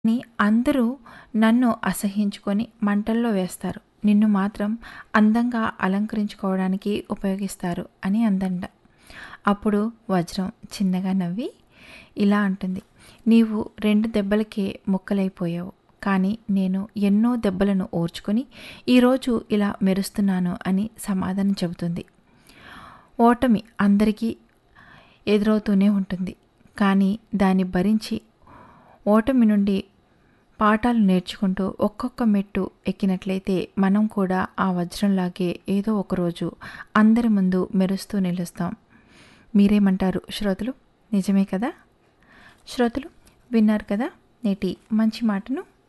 ని అందరూ నన్ను అసహ్యించుకొని మంటల్లో వేస్తారు నిన్ను మాత్రం అందంగా అలంకరించుకోవడానికి ఉపయోగిస్తారు అని అందంట అప్పుడు వజ్రం చిన్నగా నవ్వి ఇలా అంటుంది నీవు రెండు దెబ్బలకే ముక్కలైపోయావు కానీ నేను ఎన్నో దెబ్బలను ఓర్చుకొని ఈరోజు ఇలా మెరుస్తున్నాను అని సమాధానం చెబుతుంది ఓటమి అందరికీ ఎదురవుతూనే ఉంటుంది కానీ దాన్ని భరించి ఓటమి నుండి పాఠాలు నేర్చుకుంటూ ఒక్కొక్క మెట్టు ఎక్కినట్లయితే మనం కూడా ఆ వజ్రంలాగే ఏదో ఒకరోజు అందరి ముందు మెరుస్తూ నిలుస్తాం మీరేమంటారు శ్రోతలు నిజమే కదా శ్రోతలు విన్నారు కదా నేటి మంచి మాటను